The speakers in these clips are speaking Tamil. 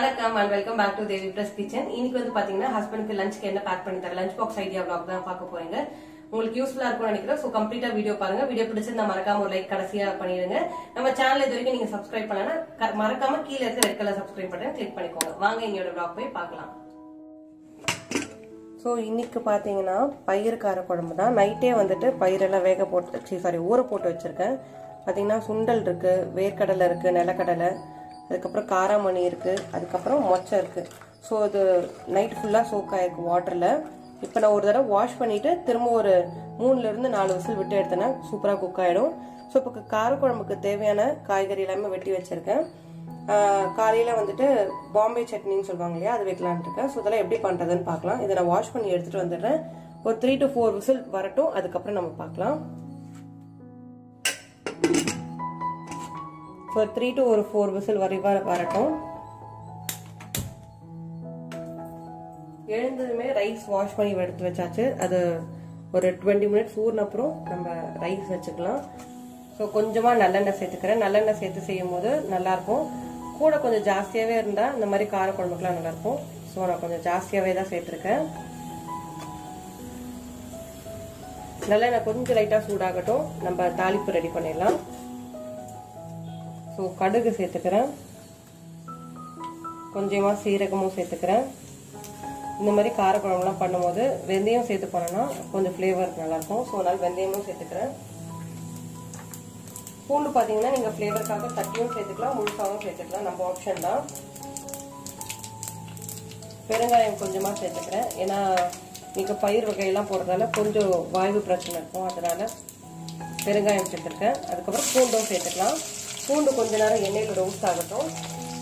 வணக்கம் and welcome back to Devi press kitchen இன்னைக்கு வந்து பாத்தீங்கன்னா ஹஸ்பண்டுக்கு லஞ்ச்க்கு என்ன பேக் பண்ணி தர லஞ்ச் பாக்ஸ் ஐடியா vlog தான் பார்க்க போறீங்க உங்களுக்கு யூஸ்ஃபுல்லா இருக்கும்னு நினைக்கிறேன் ஸோ கம்ப்ளீட்டா வீடியோ பாருங்க வீடியோ பிடிச்சிருந்தா மறக்காம ஒரு லைக் கடைசியா பண்ணிடுங்க நம்ம சேனல் இது வரைக்கும் நீங்க சப்ஸ்கிரைப் பண்ணலன்னா க- மறக்காம கீழே இருக்க red colour subscribe button click பண்ணிக்கோங்க வாங்க எங்களோட vlog போய் பார்க்கலாம் ஸோ இன்னைக்கு பார்த்தீங்கன்னா பயிர் கார குழம்பு தான் நைட்டே வந்துட்டு பயிரெல்லாம் வேக போட்டு சாரி ஊற போட்டு வச்சிருக்கேன் பார்த்தீங்கன்னா சுண்டல் இருக்கு வேர்க்கடலை இருக்கு நிலக்கடலை அதுக்கப்புறம் காராமணி இருக்கு அதுக்கப்புறம் மொச்சை இருக்கு ஸோ இது நைட் ஃபுல்லாக சோக் ஆயிருக்கு வாட்டரில் இப்போ நான் ஒரு தடவை வாஷ் பண்ணிட்டு திரும்ப ஒரு மூணுல இருந்து நாலு விசில் விட்டு எடுத்தேன்னா சூப்பராக குக் ஆயிடும் ஸோ இப்போ காரக்குழம்புக்கு தேவையான காய்கறி எல்லாமே வெட்டி வச்சிருக்கேன் காலையில் வந்துட்டு பாம்பே சட்னின்னு சொல்லுவாங்க இல்லையா அது வைக்கலான்ட்டு இருக்கேன் ஸோ இதெல்லாம் எப்படி பண்ணுறதுன்னு பார்க்கலாம் இதை நான் வாஷ் பண்ணி எடுத்துகிட்டு வந்துடுறேன் ஒரு த்ரீ டு ஃபோர் விசில் வரட்டும் அதுக்கப்புறம் நம்ம பார்க்கலாம் ஒரு த்ரீ டு ஒரு ஃபோர் விசில் வரை வர வரட்டும் எழுந்ததுமே ரைஸ் வாஷ் பண்ணி எடுத்து வச்சாச்சு அது ஒரு டுவெண்ட்டி மினிட்ஸ் ஊறின அப்புறம் நம்ம ரைஸ் வச்சுக்கலாம் ஸோ கொஞ்சமாக நல்லெண்ணெய் சேர்த்துக்கிறேன் நல்லெண்ணெய் சேர்த்து செய்யும் போது நல்லாயிருக்கும் கூட கொஞ்சம் ஜாஸ்தியாகவே இருந்தால் இந்த மாதிரி கார குழம்புக்குலாம் நல்லாயிருக்கும் ஸோ நான் கொஞ்சம் ஜாஸ்தியாகவே தான் சேர்த்துருக்கேன் நல்லெண்ணெய் கொஞ்சம் லைட்டாக சூடாகட்டும் நம்ம தாளிப்பு ரெடி பண்ணிடலாம் ஸோ கடுகு சேர்த்துக்கிறேன் கொஞ்சமாக சீரகமும் சேர்த்துக்கிறேன் இந்த மாதிரி காரக்குழம்புலாம் பண்ணும்போது வெந்தயம் சேர்த்து பண்ணோன்னா கொஞ்சம் ஃப்ளேவர் நல்லாயிருக்கும் ஸோ அதனால் வெந்தயமும் சேர்த்துக்கிறேன் பூண்டு பார்த்தீங்கன்னா நீங்கள் ஃப்ளேவருக்காக தட்டியும் சேர்த்துக்கலாம் முழுசாகவும் சேர்த்துக்கலாம் நம்ம ஆப்ஷன் தான் பெருங்காயம் கொஞ்சமாக சேர்த்துக்கிறேன் ஏன்னா நீங்கள் பயிர் வகையெல்லாம் போடுறதால கொஞ்சம் வாய்வு பிரச்சனை இருக்கும் அதனால பெருங்காயம் சேர்த்துருக்கேன் அதுக்கப்புறம் பூண்டும் சேர்த்துக்கலாம் பூண்டு கொஞ்ச நேரம் எண்ணெயில் ரோஸ்ட் ஆகட்டும்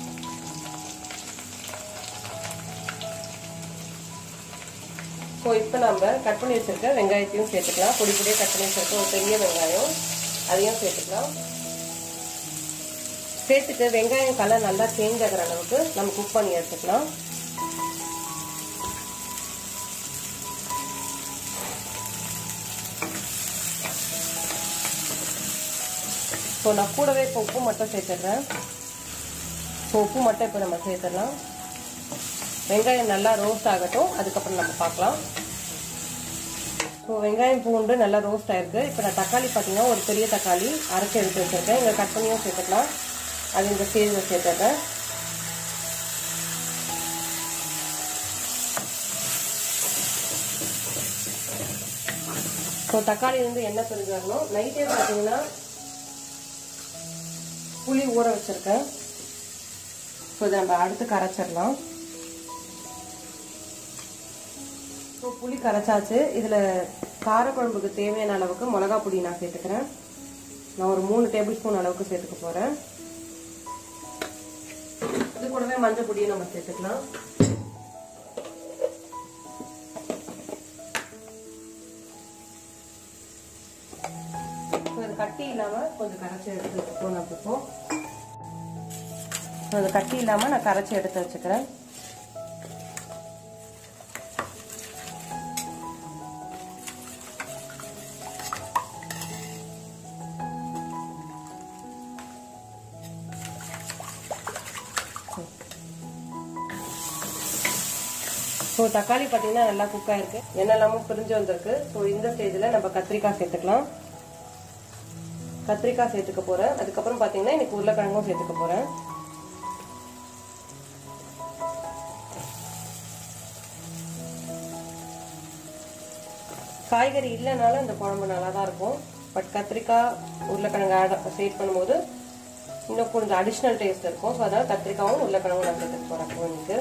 ஸோ இப்போ நம்ம கட் பண்ணி வச்சிருக்க வெங்காயத்தையும் சேர்த்துக்கலாம் பொடி பொடியாக கட் பண்ணி வச்சிருக்க ஒரு பெரிய வெங்காயம் அதையும் சேர்த்துக்கலாம் சேர்த்துட்டு வெங்காயம் கலர் நல்லா சேஞ்ச் ஆகிற அளவுக்கு நம்ம குக் பண்ணி எடுத்துக்கலாம் ஸோ நான் கூடவே இப்போ உப்பு மட்டும் சேர்த்துடுறேன் ஸோ உப்பு மட்டும் இப்போ நம்ம சேர்த்துடலாம் வெங்காயம் நல்லா ரோஸ்ட் ஆகட்டும் அதுக்கப்புறம் நம்ம பார்க்கலாம் ஸோ வெங்காயம் பூண்டு நல்லா ரோஸ்ட் ஆயிருக்கு இப்போ நான் தக்காளி பார்த்தீங்கன்னா ஒரு பெரிய தக்காளி அரைச்சி எடுத்து வச்சிருக்கேன் இங்கே கட் பண்ணியும் சேர்த்துக்கலாம் அது இந்த ஸ்டேஜில் சேர்த்துட்றேன் ஸோ தக்காளி வந்து எண்ணெய் பிரிஞ்சு வரணும் நைட்டே பார்த்தீங்கன்னா புளி ஊற வச்சிருக்கேன் ஸோ இதை நம்ம அடுத்து கரைச்சிடலாம் ஸோ புளி கரைச்சாச்சு இதில் காரக்குழம்புக்கு தேவையான அளவுக்கு மிளகா பொடி நான் சேர்த்துக்கிறேன் நான் ஒரு மூணு டேபிள் ஸ்பூன் அளவுக்கு சேர்த்துக்க போகிறேன் இது கூடவே மஞ்சள் பொடியை நம்ம சேர்த்துக்கலாம் இது கட்டி இல்லாமல் கொஞ்சம் கரைச்சி எடுத்து வச்சுக்கோ நான் இப்போ அது கட்டி இல்லாமல் நான் கரைச்சி எடுத்து வச்சுக்கிறேன் ஸோ தக்காளி பார்த்தீங்கன்னா நல்லா குக் ஆயிருக்கு என்னெல்லாமும் பிரிஞ்சு வந்திருக்கு ஸோ இந்த ஸ்டேஜில் நம்ம கத்திரிக்காய் சேர்த்துக்கலாம் கத்திரிக்காய் சேர்த்துக்க போகிறேன் அதுக்கப்புறம் பார்த்தீங்கன்னா இன்னைக்கு உருளைக்கிழங்கும் சேர்த்துக்க போகிறேன் காய்கறி இல்லைனாலும் இந்த குழம்பு நல்லா தான் இருக்கும் பட் கத்திரிக்காய் உருளைக்கிழங்கு ஆட் சேர்ட் பண்ணும்போது இன்னும் கொஞ்சம் அடிஷ்னல் டேஸ்ட் இருக்கும் ஸோ அதனால் கத்திரிக்காவும் உருளைக்கிழங்கும் நான் சேர்த்துக்க போகிறேன் குழம்புக்கு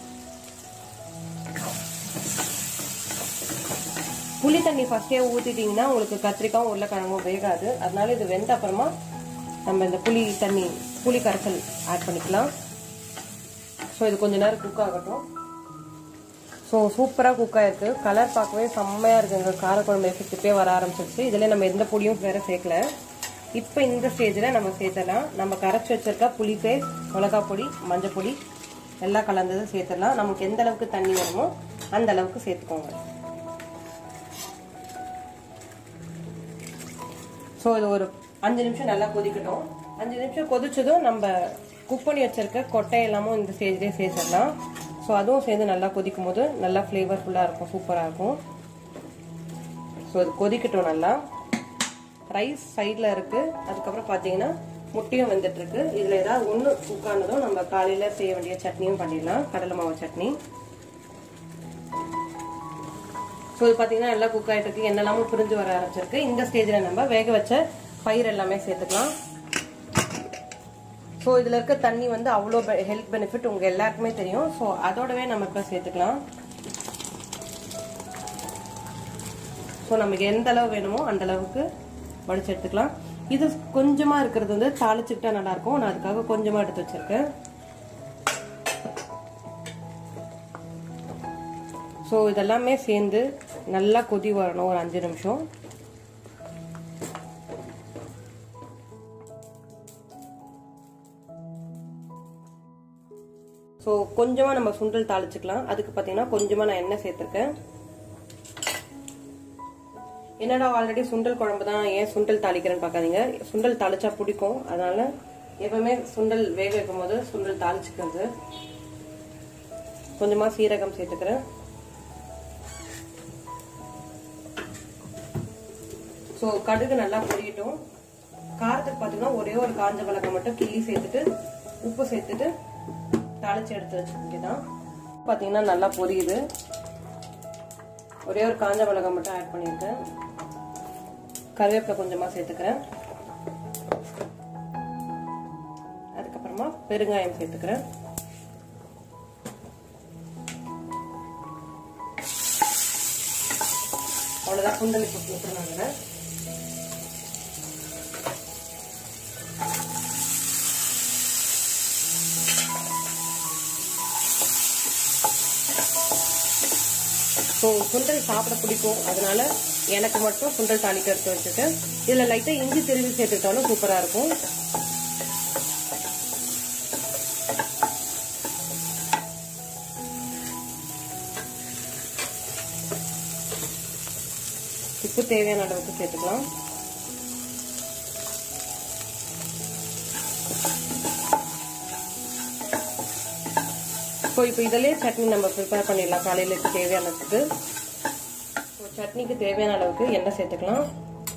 புளி தண்ணி ஃபர்ஸ்டே ஊற்றிட்டிங்கன்னா உங்களுக்கு கத்திரிக்காயும் உருளைக்கிழங்கும் வேகாது அதனால இது வெந்த அப்புறமா நம்ம இந்த புளி தண்ணி புளி கரைசல் ஆட் பண்ணிக்கலாம் ஸோ இது கொஞ்ச நேரம் குக் ஆகட்டும் ஸோ சூப்பராக குக் ஆயிருக்கு கலர் பார்க்கவே செம்மையாக இருக்குங்க காரக்குழம்பு எஃபெக்டிப்பே வர ஆரம்பிச்சிருச்சு இதில் நம்ம எந்த பொடியும் வேற சேர்க்கல இப்போ இந்த ஸ்டேஜில் நம்ம சேர்த்தலாம் நம்ம கரைச்சி வச்சிருக்க புளி பேஸ்ட் மிளகா பொடி மஞ்சள் பொடி எல்லாம் கலந்தது சேர்த்துடலாம் நமக்கு எந்த அளவுக்கு தண்ணி வேணுமோ அந்த அளவுக்கு சேர்த்துக்கோங்க ஸோ இது ஒரு அஞ்சு நிமிஷம் நல்லா கொதிக்கட்டும் அஞ்சு நிமிஷம் கொதிச்சதும் நம்ம குக் பண்ணி வச்சிருக்க கொட்டை எல்லாமும் இந்த ஸ்டேஜ்லேயே சேர்த்துடலாம் ஸோ அதுவும் சேர்ந்து நல்லா கொதிக்கும் போது நல்லா ஃப்ளேவர்ஃபுல்லாக இருக்கும் சூப்பராக இருக்கும் ஸோ அது கொதிக்கட்டும் நல்லா ரைஸ் சைடில் இருக்குது அதுக்கப்புறம் பார்த்தீங்கன்னா முட்டையும் வெந்துட்டு இருக்கு இதில் ஏதாவது ஒன்று குக் ஆனதும் நம்ம காலையில் செய்ய வேண்டிய சட்னியும் பண்ணிடலாம் கடலை மாவு சட்னி ஸோ இது பார்த்தீங்கன்னா நல்லா குக் ஆகிட்டு இருக்கு என்னெல்லாமும் பிரிஞ்சு வர ஆரம்பிச்சிருக்கு இந்த ஸ்டேஜில் நம்ம வேக வச்ச பயிர் எல்லாமே சேர்த்துக்கலாம் ஸோ இதில் இருக்க தண்ணி வந்து அவ்வளோ ஹெல்த் பெனிஃபிட் உங்கள் எல்லாருக்குமே தெரியும் ஸோ அதோடவே நம்ம இப்போ சேர்த்துக்கலாம் ஸோ நமக்கு எந்த அளவு வேணுமோ அந்த அளவுக்கு வடிச்சு எடுத்துக்கலாம் இது கொஞ்சமாக இருக்கிறது வந்து தாளிச்சுக்கிட்டா நல்லாயிருக்கும் நான் அதுக்காக கொஞ்சமாக எடுத்து வச்சிருக்கேன் ஸோ இதெல்லாமே சேர்ந்து நல்லா கொதி வரணும் ஒரு அஞ்சு நிமிஷம் ஸோ கொஞ்சமாக நம்ம சுண்டல் தாளிச்சுக்கலாம் அதுக்கு பார்த்தீங்கன்னா கொஞ்சமாக நான் எண்ணெய் சேர்த்துருக்கேன் என்னடா ஆல்ரெடி சுண்டல் குழம்பு தான் ஏன் சுண்டல் தாளிக்கிறேன்னு பார்க்காதீங்க சுண்டல் தாளிச்சா பிடிக்கும் அதனால எப்பவுமே சுண்டல் வேக வைக்கும் போது சுண்டல் தாளிச்சுக்கிறது கொஞ்சமாக சீரகம் சேர்த்துக்கிறேன் ஸோ கடுகு நல்லா பொரியட்டும் காரத்துக்கு பார்த்தீங்கன்னா ஒரே ஒரு காஞ்ச மிளகாய் மட்டும் கிள்ளி சேர்த்துட்டு உப்பு சேர்த்துட்டு தாளிச்சு எடுத்து வச்சுக்கிதான் பார்த்தீங்கன்னா நல்லா பொரியுது ஒரே ஒரு காஞ்ச மிளகாய் மட்டும் ஆட் பண்ணியிருக்கேன் கருவேப்பிலை கொஞ்சமாக சேர்த்துக்கிறேன் அதுக்கப்புறமா பெருங்காயம் சேர்த்துக்கிறேன் அவ்வளோதான் சுண்டலி போட்டு விட்டுருந்தாங்க ஸோ சுண்டல் சாப்பிட பிடிக்கும் அதனால எனக்கு மட்டும் சுண்டல் தாளிக்க எடுத்து வச்சுட்டு இதில் லைட்டாக இஞ்சி திருவி சேர்த்துக்கிட்டாலும் சூப்பராக இருக்கும் உப்பு தேவையான அளவுக்கு சேர்த்துக்கலாம் ஸோ இப்போ இதிலே சட்னி நம்ம ப்ரிப்பேர் பண்ணிடலாம் காலையிலுக்கு தேவையானதுக்கு ஸோ சட்னிக்கு தேவையான அளவுக்கு எண்ணெய் சேர்த்துக்கலாம்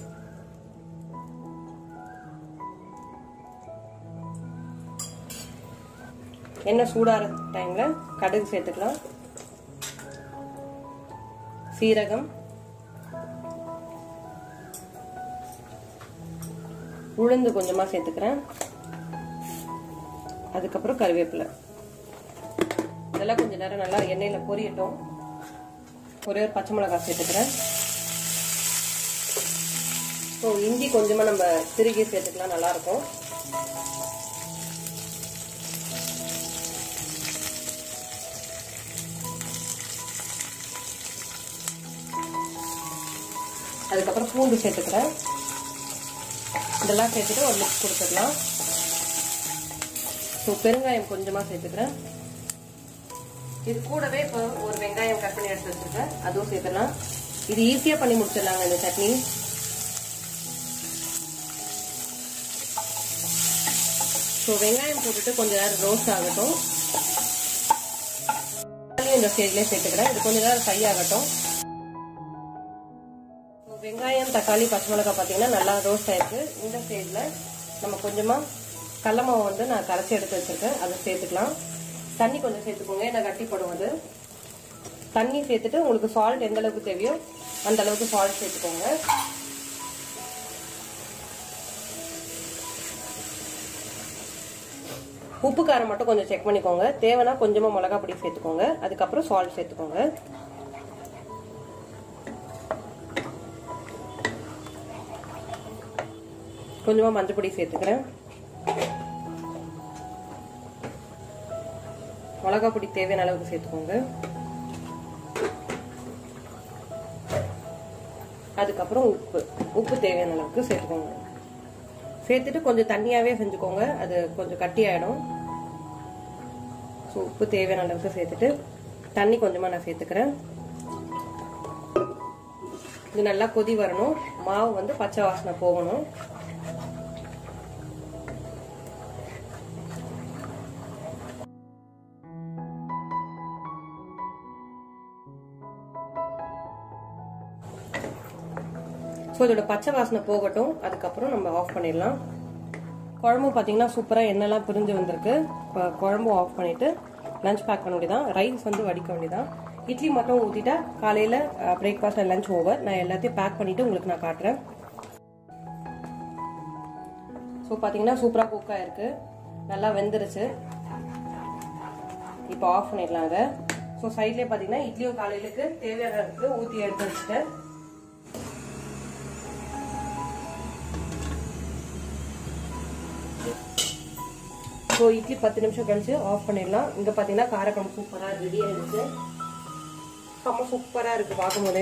எண்ணெய் சூடாகிற டைமில் கடுகு சேர்த்துக்கலாம் சீரகம் உளுந்து கொஞ்சமாக சேர்த்துக்கிறேன் அதுக்கப்புறம் கருவேப்பிலை இதெல்லாம் கொஞ்சம் நேரம் நல்லா எண்ணெயில் பொரியட்டும் ஒரே ஒரு பச்சை மிளகாய் சேர்த்துக்கிறேன் ஸோ இஞ்சி கொஞ்சமாக நம்ம திருகி சேர்த்துக்கலாம் நல்லாயிருக்கும் அதுக்கப்புறம் பூண்டு சேர்த்துக்கிறேன் இதெல்லாம் சேர்த்துட்டு ஒரு மிக்ஸ் கொடுத்துக்கலாம் ஸோ பெருங்காயம் கொஞ்சமாக சேர்த்துக்கிறேன் இது கூடவே இப்போ ஒரு வெங்காயம் கட் பண்ணி எடுத்து வச்சிருக்கேன் அதுவும் சேர்த்துலாம் இது ஈஸியாக பண்ணி முடிச்சிடலாங்க இந்த சட்னி ஸோ வெங்காயம் போட்டுட்டு கொஞ்ச நேரம் ரோஸ்ட் ஆகட்டும் இந்த ஸ்டேஜ்லேயே சேர்த்துக்கிறேன் இது கொஞ்ச நேரம் ஃப்ரை ஆகட்டும் வெங்காயம் தக்காளி பச்சை மிளகாய் பார்த்தீங்கன்னா நல்லா ரோஸ்ட் ஆயிருக்கு இந்த ஸ்டேஜில் நம்ம கொஞ்சமாக கடல மாவு வந்து நான் கரைச்சி எடுத்து வச்சிருக்கேன் அதை சேர்த்துக்கலாம் தண்ணி கொஞ்சம் சேர்த்துக்கோங்க ஏன்னா கட்டிப்படும் அது தண்ணி சேர்த்துட்டு உங்களுக்கு சால்ட் எந்த அளவுக்கு தேவையோ அந்த அளவுக்கு சால்ட் சேர்த்துக்கோங்க உப்பு காரம் மட்டும் கொஞ்சம் செக் பண்ணிக்கோங்க தேவைன்னா கொஞ்சமாக மிளகா பொடி சேர்த்துக்கோங்க அதுக்கப்புறம் சால்ட் சேர்த்துக்கோங்க கொஞ்சமாக மஞ்சள் பொடி சேர்த்துக்கிறேன் மிளகா பொடி தேவையான அளவுக்கு சேர்த்துக்கோங்க அதுக்கப்புறம் உப்பு உப்பு தேவையான அளவுக்கு சேர்த்துக்கோங்க சேர்த்துட்டு கொஞ்சம் தண்ணியாகவே செஞ்சுக்கோங்க அது கொஞ்சம் கட்டி ஆகிடும் ஸோ உப்பு தேவையான அளவுக்கு சேர்த்துட்டு தண்ணி கொஞ்சமாக நான் சேர்த்துக்கிறேன் இது நல்லா கொதி வரணும் மாவு வந்து பச்சை வாசனை போகணும் ஸோ இதோட பச்சை வாசனை போகட்டும் அதுக்கப்புறம் நம்ம ஆஃப் பண்ணிடலாம் குழம்பு பார்த்தீங்கன்னா சூப்பராக எண்ணெய்லாம் பிரிஞ்சு வந்திருக்கு இப்போ குழம்பும் ஆஃப் பண்ணிட்டு லஞ்ச் பேக் பண்ண வேண்டியதான் ரைஸ் வந்து வடிக்க வேண்டியதான் இட்லி மட்டும் ஊற்றிட்டா காலையில் பிரேக்ஃபாஸ்ட் லஞ்ச் ஓவர் நான் எல்லாத்தையும் பேக் பண்ணிட்டு உங்களுக்கு நான் காட்டுறேன் ஸோ பார்த்தீங்கன்னா சூப்பராக குக் ஆயிருக்கு நல்லா வெந்துருச்சு இப்போ ஆஃப் பண்ணிடலாம் அதை ஸோ சைட்லேயே பார்த்தீங்கன்னா இட்லியும் காலையிலுக்கு தேவையான இருக்கு ஊற்றி எடுத்து வச்சுட்டேன் ஸோ இட்லி பத்து நிமிஷம் கழிச்சு ஆஃப் பண்ணிடலாம் இங்கே பார்த்தீங்கன்னா காரக்குழம்பு சூப்பராக ரெடி ஆயிடுச்சு செம்ம சூப்பராக இருக்கு பார்க்கும்போதே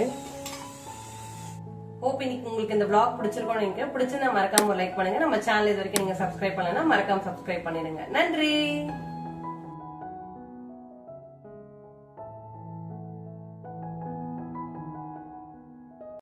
ஹோப் இன்னைக்கு உங்களுக்கு இந்த vlog பிடிச்சிருக்கோம்னு நினைக்கிறேன் பிடிச்சிருந்தா மறக்காம லைக் பண்ணுங்க நம்ம சேனல் இது வரைக்கும் நீங்க சப்ஸ்கிரைப் பண்ணலன்னா மறக்காம சப்ஸ்கிரைப் பண்ணிடுங்க நன்றி